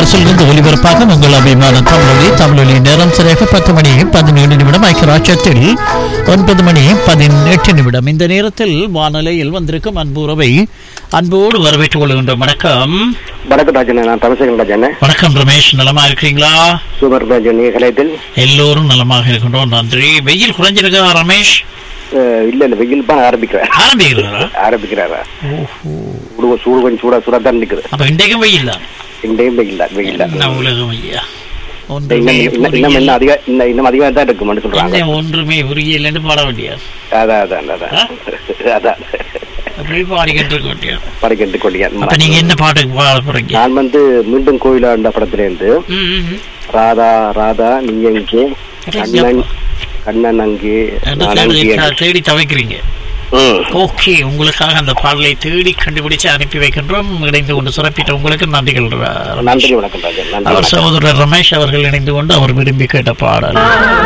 பாரிசிலிருந்து ஒலிபரப்பாக உங்கள் அபிமான தமிழொலி தமிழொலி நேரம் சரியாக பத்து மணி பதினேழு நிமிடம் ஐக்கியராட்சத்தில் ஒன்பது மணி பதினெட்டு நிமிடம் இந்த நேரத்தில் வானொலியில் வந்திருக்கும் அன்புறவை அன்போடு வரவேற்றுக் கொள்கின்ற வணக்கம் வணக்கம் ராஜன் நான் தமிழ்சேகரன் ராஜன் வணக்கம் ரமேஷ் நலமா இருக்கிறீங்களா சூப்பர் ராஜன் கலையத்தில் எல்லோரும் நலமாக இருக்கின்றோம் நன்றி வெயில் குறைஞ்சிருக்கா ரமேஷ் அஹ், இல்ல இல்ல வெயில் தான் ஆரம்பிக்கிறார் ஆரம்பிக்கிறதா ஆரம்பிக்கிறாரா ஓஹோ சூடு சூடு கொஞ்சம் சூடா சூடா தான் நிக்குது அப்ப இன்றைக்கும் வெயில் தான் இன்றையும் வெயில் தான் வெயில் தான் என்ன உலகம் ஐயா இன்னும் ஒன்றுமே இன்னும் இன்னும் என்ன அதிக இன்னும் இன்னும் அதிகமாக தான் இருக்கும்னு சொல்றாங்க என்ன ஒன்றுமே புரியலன்னு பாட வேண்டியது அதான் அதான் அதான் அதான் அப்படி பாடிக்கிட்டு இருக்க வேண்டியது படைக்கிட்டு அப்ப கொள்ளியா நீங்க என்ன பாட்டுக்கு பாட போறீங்க நான் வந்து மீண்டும் கோயிலா அந்த படத்துல இருந்து ம், ம், ம். ராதா ராதா நீங்க இங்கே கண்ணன் கண்ணன் அங்கே அந்த நான் தேடி- அங்கே தேடி தவிக்கிறீங்க ம். ஓகே உங்களுக்காக அந்த பாடலை தேடி கண்டுபிடிச்சு அனுப்பி வைக்கின்றோம் இணைந்து கொண்டு சிறப்பிட்ட உங்களுக்கு நன்றிகள் ர- நன்றி வணக்கம் ராஜன் நன்றி அவர் வணக்கம் சகோதரர் ரமேஷ் அவர்கள் இணைந்து கொண்டு அவர் விரும்பி கேட்ட பாடல்